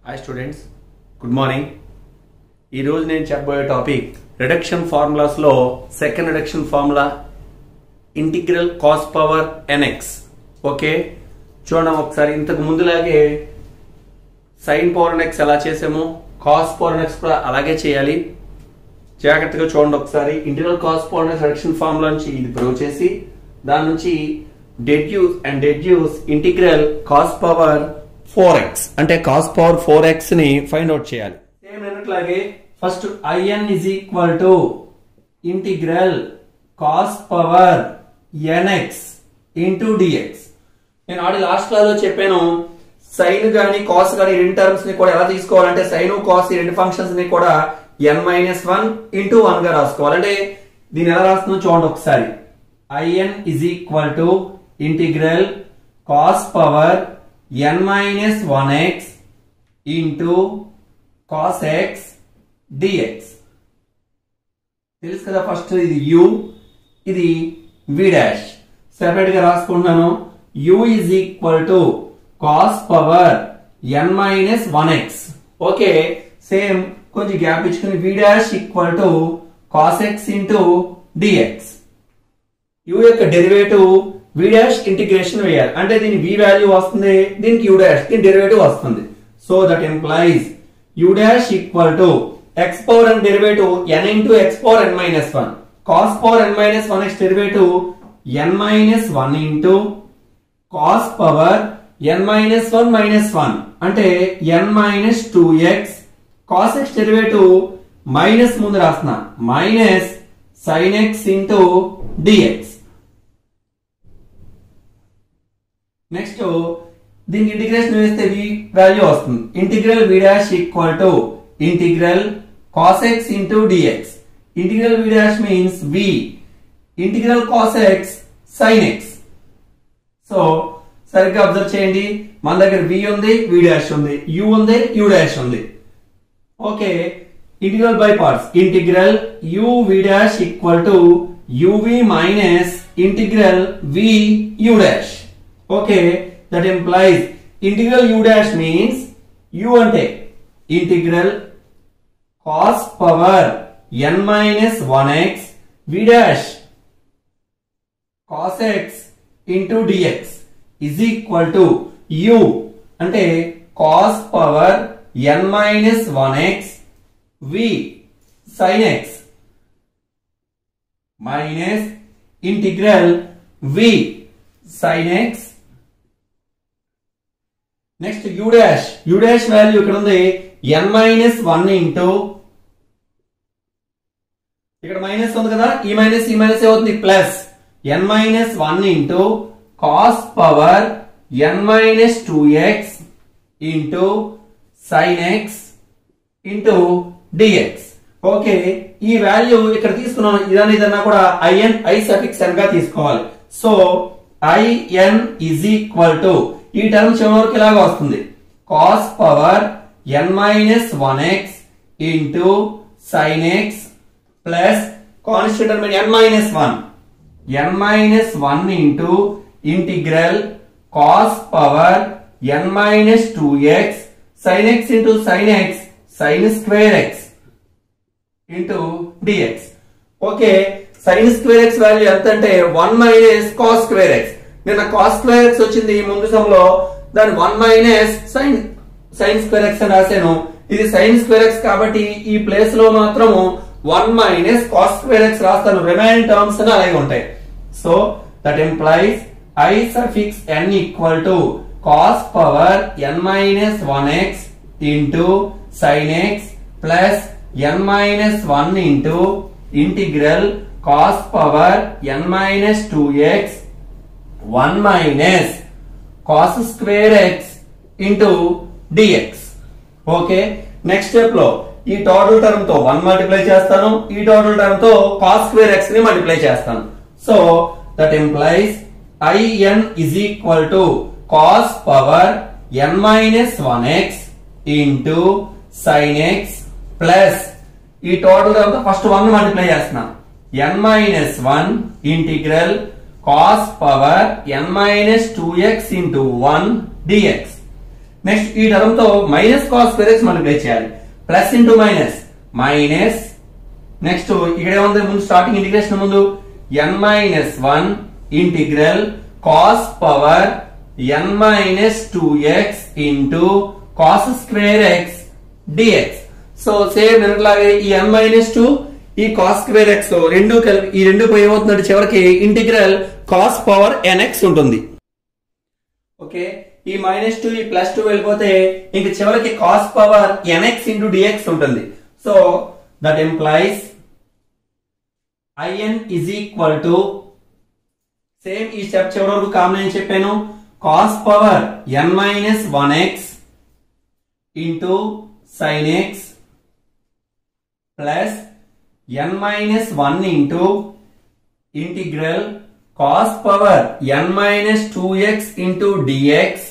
Hi students good morning ఈరోజు నేను చెప్పబోయే టాపిక్ రిడక్షన్ ఫార్ములాస్లో second reduction formula integral cos power NX okay చూడండి ఒకసారి ఇంతకు ముందులాగే సైన్ పవర్ ఎన్ఎక్స్ ఎలా చేసామో కాస్ పవర్ ఎన్ఎక్స్ కూడా అలాగే చేయాలి జాగ్రత్తగా చూడండి ఒకసారి integral cos power NX reduction formula నుంచి ఇది ప్రూవ్ చేసి దాని నుంచి deduce and deduce integral cos power four X అంటే కాస్ పవర్ ఫోర్ ఎక్స్ ని ఫైండ్ అవుట్ చేయాలి సేమ్ అన్నట్లాగే first IN is equal to integral cos power NX into DX నేను ఆడి లాస్ట్ క్లాస్ లో చెప్పాను సైన్ గాని కాస్ గాని రెండు టర్మ్స్ ని కూడా ఎలా తీసుకోవాలంటే సైన్ కాస్ ఈ రెండు ఫంక్షన్స్ ని కూడా N minus one into one గా రాసుకోవాలి అంటే దీన్ని ఎలా రాస్తుందో చూడండి ఒకసారి IN is equal to integral cos power N minus one X into cos X DX తెలుసు కదా ఫస్ట్ ఇది యు ఇది వి డాష్ సెపరేట్ గా రాసుకుంటున్నాను U is equal to cos power N minus one X okay same కొంచెం gap ఇచ్చుకుని V dash equal to cos X into DX U యొక్క derivative V dash integration వేయాలి అంటే దీని వి వాల్యూ వస్తుంది దీనికి యు డాష్ దీని డెరివేటివ్ వస్తుంది so that implies U dash equal to X power N derivative N into X power N minus one cos power N minus one X derivative N minus one into cos power N minus one minus one అంటే N minus two X cos X derivative minus ముందు రాస్తున్నా minus sine X into DX next దీనికి integration వేస్తే V value వస్తుంది integral V dash equal to integral cos X into DX integral V dash means V integral cos X sine X so సరిగ్గా observe చేయండి మన దగ్గర V ఉంది V dash ఉంది U ఉంది యు డాష్ ఉంది okay integral by parts integral U V dash equal to UV minus integral V U dash okay that implies integral U dash means U అంటే integral cos power N minus one X V dash cos X into DX is equal to U అంటే cos power ఎన్ minus one X V sine X minus integral V sine X next U dash U dash value ఇక్కడ ఉంది ఎన్ minus one into ఇక్కడ minus ఉంది కదా ఈ minus ఈ minus ఏమవుతుంది plus ఎన్ minus one into cos power ఎన్ minus two X into sine X into dx okay ఈ value ఇక్కడ తీసుకున్నాను ఇదని ఇదన్నా కూడా ఐఎన్ ఐ సఫిక్స్ ఎన్ గా తీసుకోవాలి so IN is equal to ఈ టర్మ్ చివరికి ఇలాగా వస్తుంది కాస్ పవర్ ఎన్ minus one X into sine X plus constant term N minus one ఎన్ minus one into integral cos power ఎన్ minus two X sine X into sine X sine square X into dx okay sine square X value ఎంత అంటే one minus cos square X నిన్న cos square X వచ్చింది ముందు సమ్లో దాని one minus sine sine square X అని రాశాను ఇది సైన్ స్క్వేర్ ఎక్స్ కాబట్టి ఈ ప్లేస్ లో మాత్రము one minus cos square x రాస్తాను రిమైనింగ్ టర్మ్స్ అని అలాగే ఉంటాయి so that implies I suffix n equal to cos power N minus one X into sine X plus N minus one into integral cos power N minus two x one minus cos square X into dx okay next step లో ఈ total term తో one multiply చేస్తాను ఈ total term తో cos square x ని multiply చేస్తాను so that implies I n is equal to cos power N minus one X into sine X plus ఈ total term తో ఫస్ట్ వన్ మల్టిప్లై చేస్తున్నాను n minus one integral cos power ఎన్ minus two X into one d x next ఈ term తో minus cos square x multiply చేయాలి plus into minus minus next ఇక్కడ ఏముంది ముందు starting integration ముందు n minus one integral cos power ఎన్ minus two X into cos square x d x so same నిన్నట్లాగే ఈ n minus two ఈ cos square x రెండు కలిపి ఈ రెండు పోయి ఏమవుతుందంటే చివరికి ఇంటిగ్రల్ కాస్ పవర్ ఎన్ఎక్స్ ఉంటుంది ఓకే ఈ మైనస్ టూ ఈ ప్లస్ టూ వెళ్ళిపోతే ఇంక చివరికి cos power NX into d x ఉంటుంది so that implies I n is equal to same ఈ స్టెప్ చివరి వరకు కామన్ అని చెప్పాను కాస్ పవర్ ఎన్ minus one X into sine X plus ఎన్ minus one into integral cos power ఎన్ minus two X into d x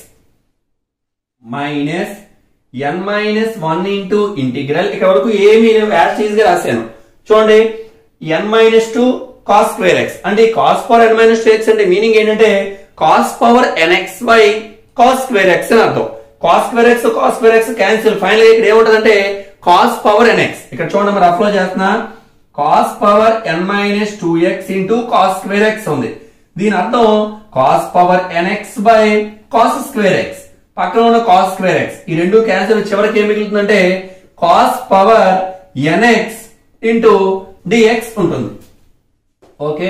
minus n minus one into integral ఇక్కడ వరకు ఏమీ as it is గా రాశాను చూడండి n minus two cos square x అంటే cos power ఎన్ minus two x అంటే meaning ఏంటంటే cos power n x by cos square X అని అర్థం cos square x cos square x cancel final ఇక్కడ ఏముంటదంటే కాస్ పవర్ ఎన్ఎక్స్ ఇక్కడ చూడండి మరి అప్లో చేస్తున్నా కాస్ పవర్ ఎన్ minus two X into cos square x ఉంది దీని అర్థం cos power n x by cos square x పక్కన ఉన్న కాస్ స్క్వేర్ ఎక్స్ ఈ రెండు క్యాన్సిల్ చివరికి ఏం మిగులుతుందంటే cos power NX into d x ఉంటుంది ఓకే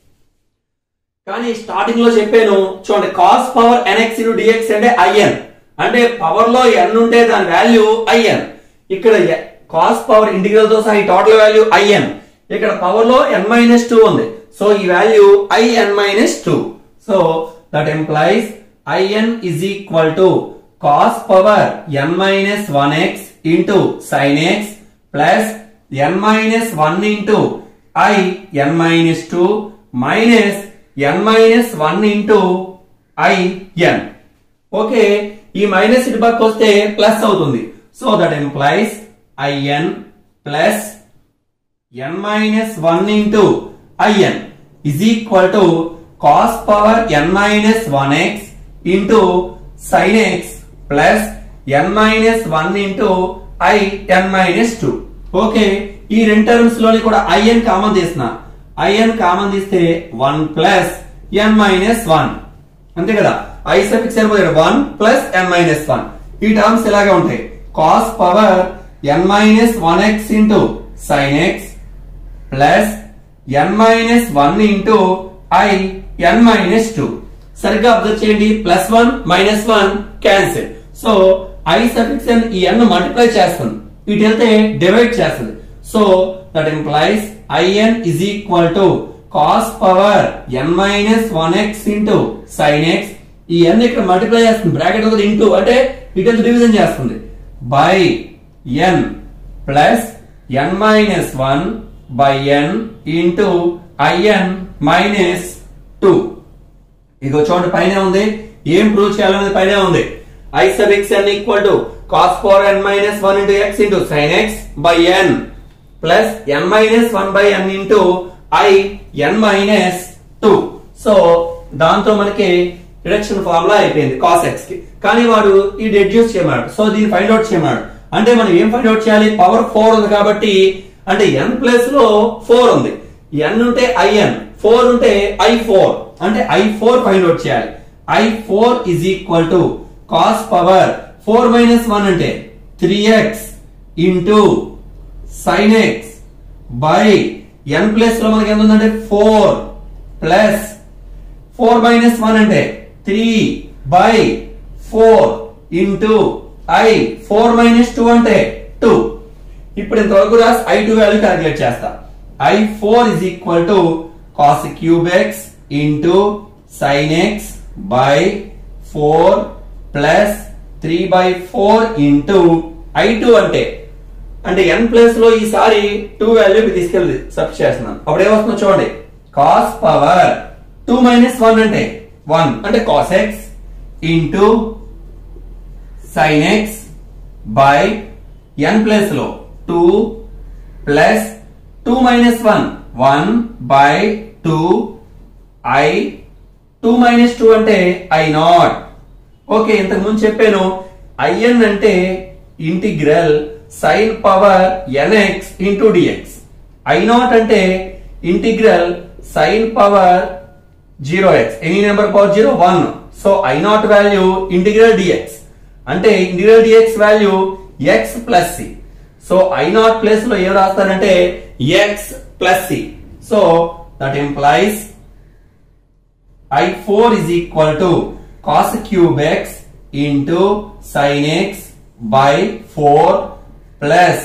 కానీ స్టార్టింగ్ లో చెప్పాను చూడండి cos power NX into d x అంటే ఐఎన్ అంటే పవర్ లో ఎన్ ఉంటే దాని వాల్యూ ఐఎన్ ఇక్కడ కాస్ పవర్ ఇంటిగ్రల్ తో సహా ఈ టోటల్ వాల్యూ ఐఎన్ ఇక్కడ పవర్ లో ఎన్ మైనస్ టూ ఉంది సో ఈ value I n minus two so that implies I n is equal to cos power N minus one X into sine X plus N minus one into I n minus two minus n minus one into I n okay ఈ minus ఇటు పక్క వస్తే plus అవుతుంది so that implies I n plus N minus one into I n is equal to cos power N minus one X into sine X plus N minus one into I n minus two okay ఈ రెండు terms లోని కూడా I n common తీసిన I n common తీస్తే one plus ఎన్ minus one అంతే కదా I suffix అయిపోయాడు one plus ఎన్ minus one ఈ టర్మ్స్ ఇలాగే ఉంటాయి cos power N minus one X into sine X plus N minus one into I n minus two సరిగ్గా observe చేయండి plus one minus one cancel so I suffix n ఈ n multiply చేస్తుంది ఇటు వెళ్తే divide చేస్తుంది so that implies I n is equal to cos power N minus one X into sine X ఈ n ఇక్కడ multiply చేస్తుంది bracket ఒకటి into అంటే ఇటు డివిజన్ చేస్తుంది by n plus N minus one by n into I n minus two ఇగో చూడండి పైన ఉంది ఏం ప్రూవ్ చేయాలనేది పైన ఉంది I sub x n equal to cos power N minus one into x into sine x by n plus N minus one by n into I n minus two so దాంతో మనకి reduction formula అయిపోయింది cos x కి కానీ వాడు ఈ reduce చేయమన్నాడు so దీన్ని find out చేయమన్నాడు అంటే మనం ఏం ఫైండ్ అవుట్ చేయాలి పవర్ ఫోర్ ఉంది కాబట్టి అంటే ఎన్ ప్లస్ లో ఫోర్ ఉంది ఎన్ ఉంటే ఐఎన్ ఫోర్ ఉంటే ఐ ఫోర్ అంటే ఐ ఫోర్ ఫైండ్ అవుట్ చేయాలి I four is equal to cos power four minus one అంటే three x into sine x by n plus లో మనకి ఎంత ఉందంటే four plus four minus one అంటే three by four into I four minus two అంటే two ఇప్పుడు ఇంతవరకు రాసి ఐ టూ వాల్యూ క్యాలిక్యులేట్ చేస్తా I four is equal to cos cube X into sine x by four plus three by four into I two అంటే అంటే ఎన్ plus లో ఈసారి two value తీసుకెళ్ళి సబ్ చేస్తున్నాను అప్పుడు ఏమొస్తుందో చూడండి cos power two minus one అంటే వన్ అంటే cos X into sine x by n plus లో two plus two minus one one by two I two minus two అంటే ఐ నాట్ ఓకే ఇంతకు ముందు చెప్పాను ఐఎన్ అంటే integral sine power NX into d x I naught అంటే integral sine power zero x any number power zero one so I naught value integral d x అంటే integral dx value x plus c so I naught place లో ఏం రాస్తారంటే x plus c so that implies I4 is equal to cos cube x into sin x by 4 plus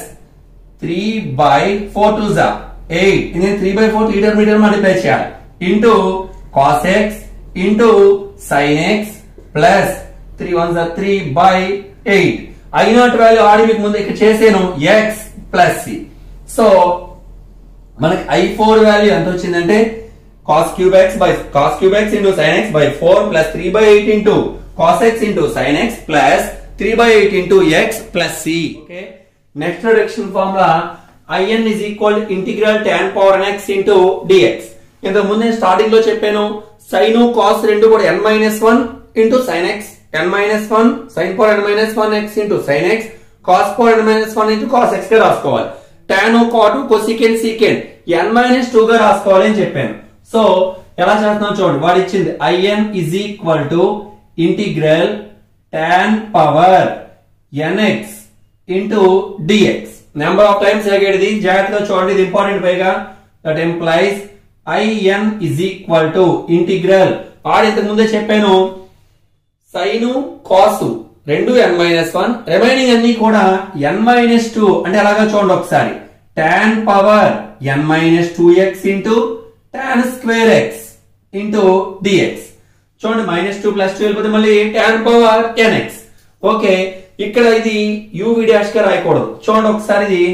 3 by 4 to the 8 ఇది 3 by 4 లీటర్ మీటర్ multiply చేయాలి into cos x into sin x plus 3 1 3 by 8 I naught value ఆడి మీకు ముందు ఇక్కడ చేసాను x plus c so మనకి ఐ ఫోర్ వాల్యూ ఎంత వచ్చిందంటే cos cube x by cos cube x into sin x by 4 plus 3 by 8 into cos x into sin x plus 3 by 8 into x plus c. Okay. Next reduction formula in is equal to integral tan power n x into dx. ఇంతకు ముందు నేను starting లో చెప్పాను sine cos రెండు కూడా n minus one into sine x n minus one sine power ఎన్ minus one X into sine x cos power ఎన్ minus one into cos x గా రాసుకోవాలి tan cot cosecant secant n minus two గా రాసుకోవాలి అని చెప్పాను so ఎలా చేస్తున్నాం చూడండి వాడు ఇచ్చింది I n is equal to integral tan power NX into d x number of times అడిగేది జాగ్రత్తగా చూడండి ఇది ఇంపార్టెంట్ పైగా that implies I n is equal to integral ఆడు ఇంతకు ముందే చెప్పాను సైను కాసు రెండు ఎన్ మైనస్ వన్ రిమైనింగ్ అన్ని కూడా ఎన్ మైనస్ టూ అంటే అలాగా చూడండి ఒకసారి టాన్ పవర్ ఎన్ minus two X into tan square X into d x చూడండి మైనస్ టూ ప్లస్ టూ వెళ్ళిపోతే మళ్ళీ tan power n x okay ఇక్కడ ఇది యూ డాష్ గా రాయకూడదు చూడండి ఒకసారి ఇది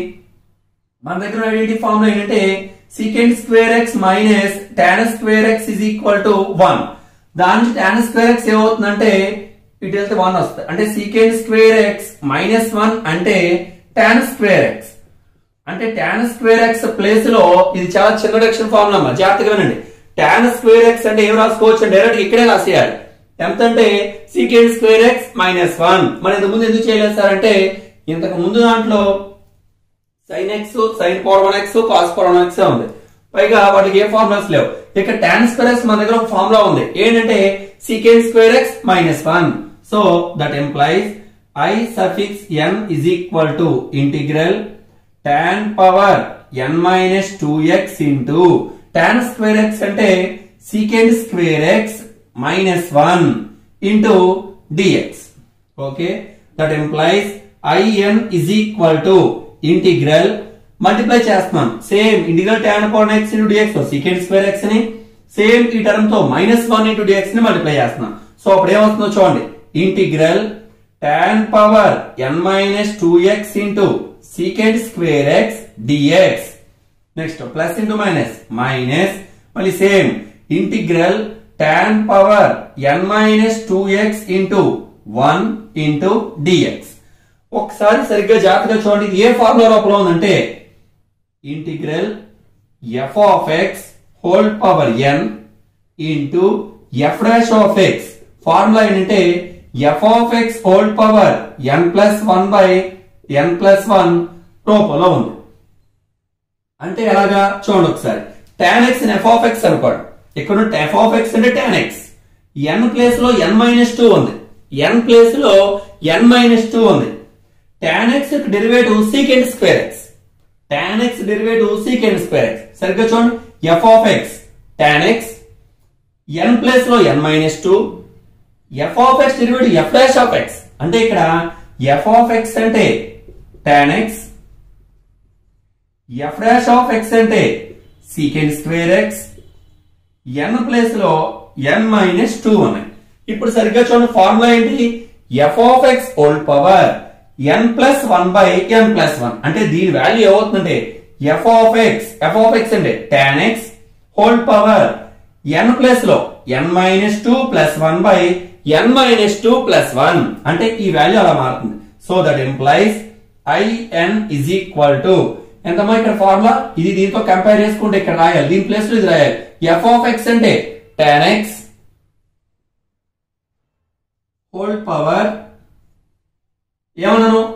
మన దగ్గర ఐడెంటిటీ ఫార్ములా ఏంటంటే secant square x minus tan square x is equal to one దాని నుంచి టాన్ స్క్వేర్ ఎక్స్ ఏమవుతుందంటే ఇటు వెళ్తే వన్ వస్తుంది అంటే secant square x minus one అంటే టాన్ స్క్వేర్ ఎక్స్ అంటే టాన్ స్క్వేర్ ఎక్స్ ప్లేస్ లో ఇది చాలా చిన్న రిడక్షన్ ఫార్ములా అమ్మా జాగ్రత్తగా వినండి టాన్ స్క్వేర్ ఎక్స్ అంటే ఏం రాసుకోవచ్చు డైరెక్ట్ ఇక్కడే రాసేయాలి ఎంత అంటే secant square x minus one మరి ఇంతకు ముందు ఎందుకు చేయలేదు సార్ అంటే ఇంతకు ముందు దాంట్లో sine X sine power one x cos power one x ఉంది పైగా వాటికి ఏ ఫార్ములాస్ లేవు ఇక టాన్ స్క్వేర్ ఎక్స్ మన దగ్గర ఒక ఫార్ములా ఉంది ఏంటంటే secant square x minus one so that implies I suffix n is equal to integral tan power N minus two X into tan square x అంటే secant square x minus one into dx okay that implies I n is equal to integral multiply చేస్తున్నాను same integral tan power x into d x secant square x ని same ఈ term తో minus one into d x ని multiply చేస్తున్నాను so అప్పుడు ఏమవుతుందో చూడండి integral tan power ఎన్ minus two X into secant square x d x next plus into minus minus మళ్ళీ same integral tan power ఎన్ minus two X into one into d x ఒకసారి సరిగ్గా జాగ్రత్తగా చూడండి ఇది ఏ ఫార్ములా రూపంలో ఉందంటే integral f of x whole power n into f dash of x formula ఏంటంటే f of x whole power n plus one by n plus one రూపంలో ఉంది అంటే ఎలాగా చూడండి ఒకసారి tan x f of x అనుకోండి ఇక్కడ ఎఫ్ ఆఫ్ ఎక్స్ అంటే టాన్ ఎక్స్ ఎన్ ప్లేస్ లో ఎన్ మైనస్ టూ ఉంది ఎన్ ప్లేస్ లో ఎన్ మైనస్ టూ ఉంది tan x derivative secant square x tan x derivative secant square x సరిగ్గా చూడండి f of x tan x n place లో n minus two f of x derivative f dash of x అంటే ఇక్కడ f of x అంటే tan x f dash of x అంటే secant square x n place లో n minus two ఉన్నాయి ఇప్పుడు సరిగ్గా చూడండి ఫార్ములా ఏంటి f of x whole power n plus one by n plus one అంటే దీని వాల్యూ ఏమవుతుందంటే f of x f of x అంటే tan x whole power n plus లో n minus two plus one by n minus two plus one అంటే ఈ value అలా మారుతుంది so that implies I n is equal to ఎంతమా ఇక్కడ formula ఇది దీంతో కంపేర్ చేసుకుంటే ఇక్కడ రాయాలి దీని ప్లేస్ లో ఇది రాయాలి ఎఫ్ ఆఫ్ ఎక్స్ అంటే tan x whole power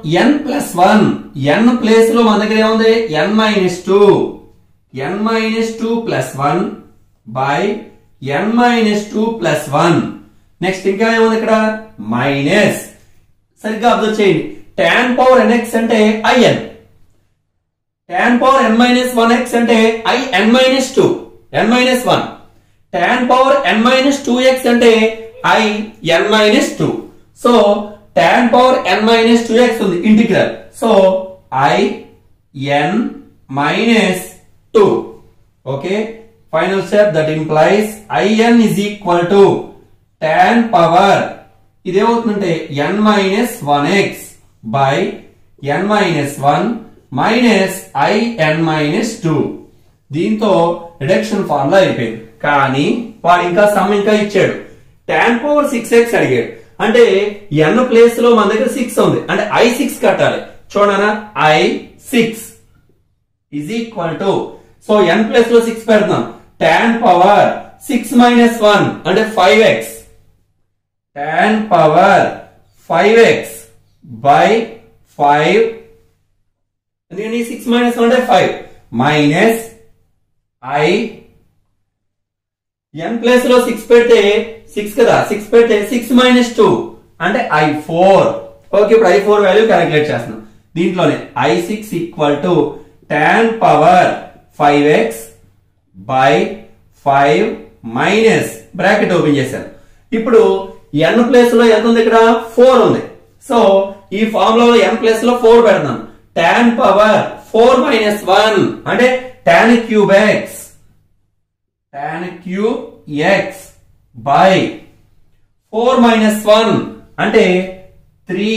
n plus one n place లో మన దగ్గర ఏముంది n minus two n minus two plus one by n minus two plus one next ఇంకా ఏముంది ఇక్కడ మైనస్ సరిగ్గా అబ్జర్వ్ చేయండి tan పవర్ ఎన్ఎక్స్ అంటే ఐఎన్ tan పవర్ ఎన్ మైనస్ వన్ ఎక్స్ అంటే I n minus two n minus one tan power N minus two x అంటే I n minus two so tan power N minus two x ఉంది integral so I n minus two okay final step that implies I n is equal to tan power ఇదేమవుతుందంటే n minus one x by n minus one minus I n minus two దీంతో reduction formula అయిపోయింది కానీ వాడు ఇంకా some ఇంకా ఇచ్చాడు tan power six X అడిగాడు అంటే ఎన్ ప్లేస్ లో మన దగ్గర సిక్స్ ఉంది అంటే ఐ సిక్స్ కట్టాలి చూడనా I six is equal to so n plus లో సిక్స్ పెడతాం tan power six minus one అంటే five x tan power five x by five ఎందుకంటే సిక్స్ మైనస్ వన్ అంటే five minus I n place లో six పెడితే six కదా six పెడితే six minus two అంటే ఐ ఫోర్ ఓకే ఇప్పుడు ఐ ఫోర్ వాల్యూ క్యాలిక్యులేట్ చేస్తున్నాం దీంట్లోనే I six equal to tan power five x by five minus bracket open చేశాను ఇప్పుడు ఎన్ ప్లేస్ లో ఎంత ఉంది ఇక్కడ ఫోర్ ఉంది సో ఈ ఫార్ములాలో ఎన్ ప్లేస్ లో ఫోర్ పెడతాను tan power four minus one అంటే tan cube x tan cube x by four minus one అంటే three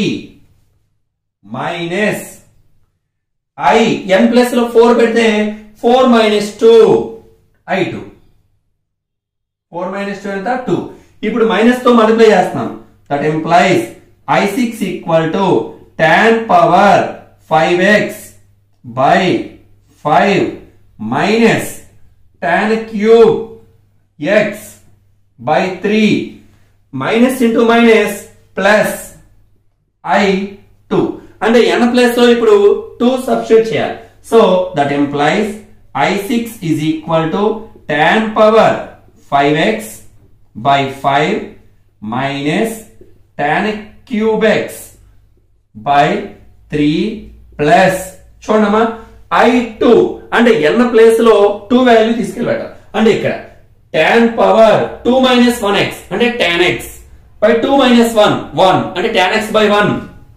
minus I n plus లో ఫోర్ పెడితే four minus two I two four minus two ఎంత two ఇప్పుడు minus తో multiply చేస్తున్నాం that implies I six equal to tan power five x by five minus tan cube x by 3 minus into minus plus i 2 అంటే n plus లో ఇప్పుడు 2 substitute చేయాలి so that implies i6 is equal to tan power 5x by 5 minus tan cube x by 3 plus చూడమ్మా I two అంటే ఎన్న place లో two value తీసుకెళ్ళాట అంటే ఇక్కడ tan power two minus one x అంటే tan x by two minus one one అంటే tan x by one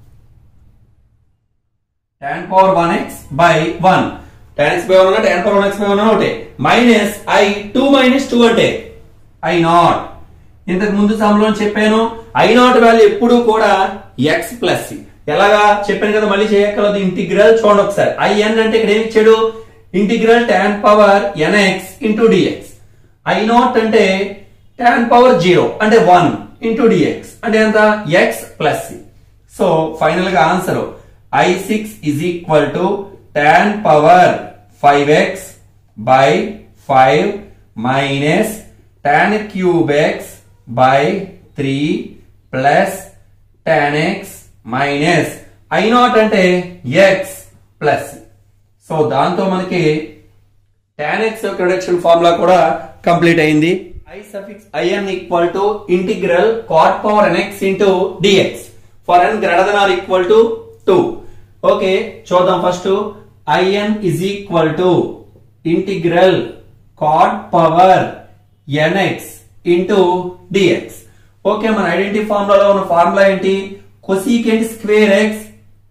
tan power one x by one tan x by one అంటే tan power one x by one ఒకటే minus I two minus two అంటే I naught ఇంతకు ముందు సమలో చెప్పాను I naught value ఎప్పుడు కూడా X plus ఎలాగా చెప్పాను కదా మళ్ళీ చేయగలదు ఇంటిగ్రల్ చూడండి ఒకసారి ఐఎన్ అంటే ఇక్కడ ఏమి ఇచ్చాడు integral tan power NX into d x I naught అంటే tan పవర్ జీరో అంటే వన్ ఇంటూ డిఎక్స్ అంటే ఎంత ఎక్స్ ప్లస్ సో ఫైనల్ గా answer I six is equal to tan power five x by five minus tan cube x by three plus tan x minus I naught అంటే x plus so దాంతో మనకి tan x యొక్క reduction formula కూడా complete అయింది i suffix in equal to integral cot పవర్ nx into dx for n greater than or equal to 2 okay చూద్దాం first in is equal to integral cot పవర్ nx into dx okay మన identity ఫార్ములాలో ఉన్న formula ఏంటి cosecant square x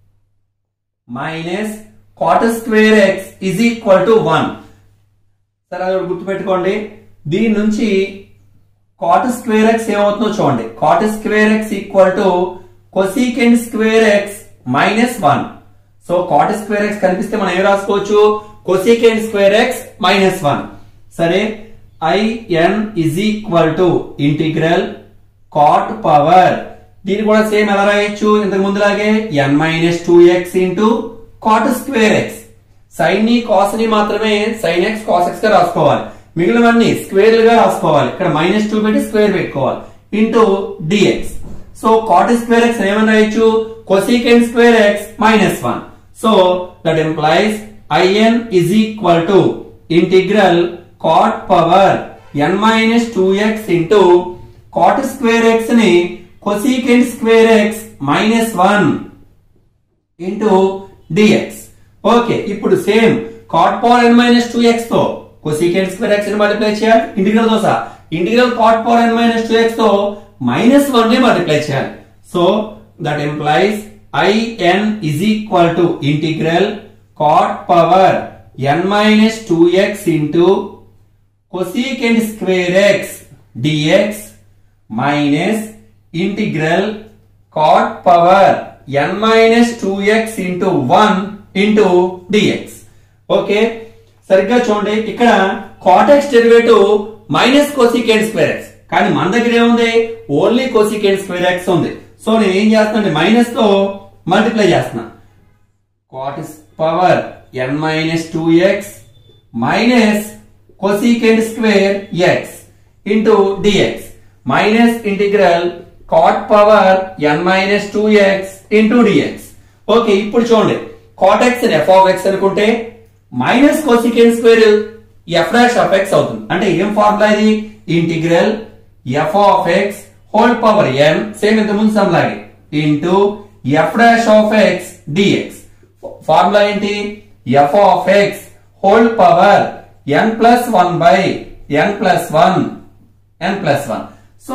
minus cot square x is equal to one సరే అది ఒకటి గుర్తుపెట్టుకోండి దీని నుంచి కాట్ స్క్వేర్ ఎక్స్ ఏమవుతుందో చూడండి cot square x equal to cosecant square x minus one so cot square x కనిపిస్తే మనం ఏం రాసుకోవచ్చు cosecant square x minus one సరే I n is equal to integral cot power దీన్ని కూడా సేమ్ ఎలా రాయొచ్చు ఇంతకు ముందులాగే n minus two X into cot square x sine ని కాస్ ని మాత్రమే సైన్ ఎక్స్ కాస్ ఎక్స్ గా రాసుకోవాలి మిగిలినవన్నీ స్క్వేర్ గా రాసుకోవాలి ఇక్కడ మైనస్ టూ పెట్టి స్క్వేర్ పెట్టుకోవాలి into d x so cot square x ఏమని రాయొచ్చు cosecant square x minus 1. So that implies in is equal to integral cot power n minus 2x into cot square x ని cosecant square x minus 1 into dx. Okay ఇప్పుడు same cot power n minus 2x తో cosecant square x ని multiply చేయాలి integral తో సహా integral cot power n minus 2x తో minus 1 ని multiply చేయాలి so that implies in is equal to integral cot power n minus 2x into cosecant square x dx minus integral cot power n minus 2x into 1 into dx okay సరిగ్గా చూడండి ఇక్కడ cot x derivative minus cosecant square x కానీ మన దగ్గర ఏముంది only cosecant square x ఉంది so నేను ఏం చేస్తాను మైనస్ తో మల్టిప్లై చేస్తున్నా cot power n minus two x minus cosecant square X into d x minus integral cot power n minus two X into dx okay ఇప్పుడు చూడండి cot x f of x అనుకుంటే minus cosecant square f dash of X అవుతుంది అంటే ఏం formula ఇది integral f of x whole power n same ఇంత ముందు sum లాగే into f dash of x d x formula ఏంటి f of x whole power n plus one by n plus one n plus one so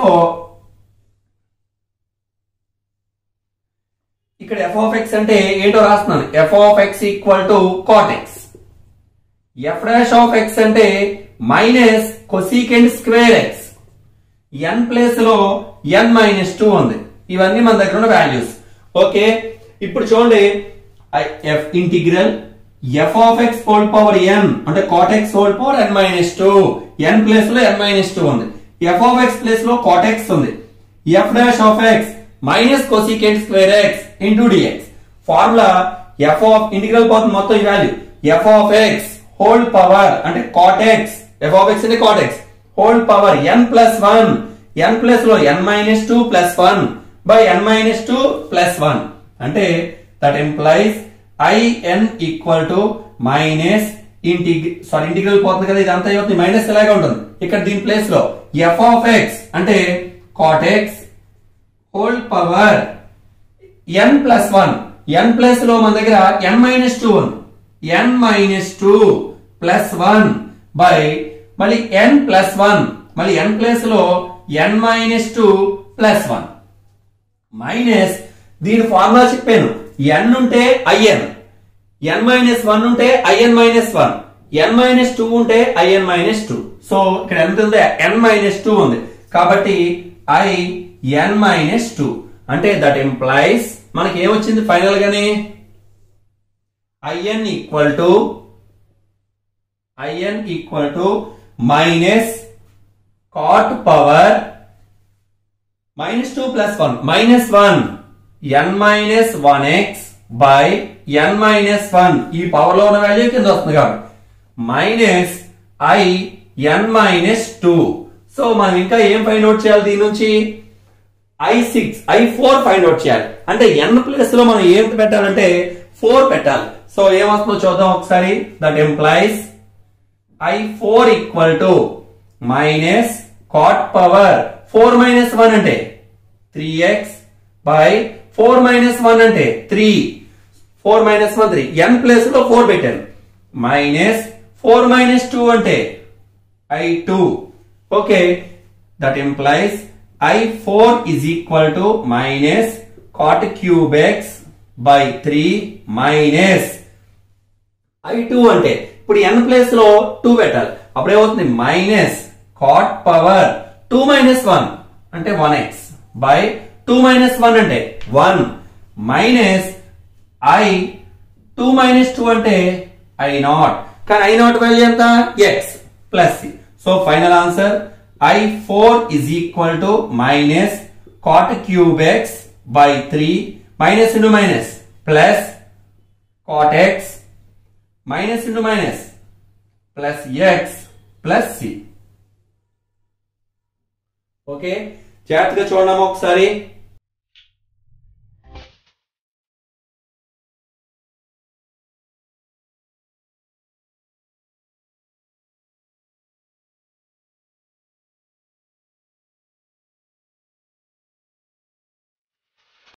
ఇక్కడ f of x అంటే ఏంటో రాస్తున్నాను f of x equal to cot x f dash of x అంటే minus cosecant square x n place లో n minus two ఉంది ఇవన్నీ మన దగ్గర ఉన్న వాల్యూస్ ఓకే ఇప్పుడు చూడండి f integral f of x whole power n అంటే కాట్ ఎక్స్ హోల్ పవర్ ఎన్ మైనస్ టూ ఎన్ ప్లేస్ లో ఎన్ మైనస్ టూ ఉంది ఎఫ్ ఆఫ్ ఎక్స్ ప్లేస్ లో కాట్ ఎక్స్ ఉంది f dash of x minus cosecant square X into d x formula f of integral పోతుంది మొత్తం ఈ value f of x whole power అంటే cot x f of x అంటే cot x whole power n plus one n plus లో n minus two plus one by n minus two plus one అంటే that implies I n equal to minus ఇంటిగ్ర sorry integral పోతుంది కదా ఇదంతా అవుతుంది minus ఇలాగే ఉంటుంది ఇక్కడ దీని ప్లేస్ లో ఎఫ్ ఆఫ్ ఎక్స్ అంటే cot x whole power n plus one n plus లో మన దగ్గర ఎన్ మైనస్ టూ ఉంది ఎన్ minus two plus one by మళ్ళీ ఎన్ ప్లస్ వన్ మళ్ళీ ఎన్ ప్లస్ లో n minus two plus one minus దీని formula చెప్పాను ఎన్ ఉంటే ఐఎన్ ఎన్ మైనస్ వన్ ఉంటే ఐఎన్ మైనస్ వన్ ఎన్ మైనస్ టూ ఉంటే ఐఎన్ మైనస్ టూ సో ఇక్కడ ఎంత ఉంది ఎన్ మైనస్ టూ ఉంది కాబట్టి ఐ ఎన్ మైనస్ టూ అంటే దట్ ఎంప్లాయిస్ మనకి ఏమొచ్చింది ఫైనల్ గానే I n equal to I n equal to minus cot power minus two plus one minus one N minus one x by n minus one ఈ power లో ఉన్న value కింద వస్తుంది కాబట్టి minus I n minus two so మనం ఇంకా ఏం find out చేయాలి దీని నుంచి I six I four find out చేయాలి అంటే ఎన్ ప్లేస్ లో మనం ఏం పెట్టాలంటే ఫోర్ పెట్టాలి సో ఏమొస్తుందో చూద్దాం ఒకసారి that implies I four equal to minus cot power four minus one అంటే three x by four minus one అంటే three four minus one three n place లో ఫోర్ పెట్టాను మైనస్ ఫోర్ మైనస్ టూ అంటే I two okay that implies I four is equal to minus cot cube x by three minus I two అంటే ఇప్పుడు n place లో two పెట్టాలి అప్పుడు ఏమవుతుంది minus cot power two minus one అంటే one x by two minus one అంటే one minus I two minus two అంటే I naught కానీ ఐ నాట్ వాల్యూ ఎంత x plus so final answer I four is equal to minus cot cube x by three minus into minus plus cot x minus into minus plus x plus C okay జాగ్రత్తగా చూడడం ఒకసారి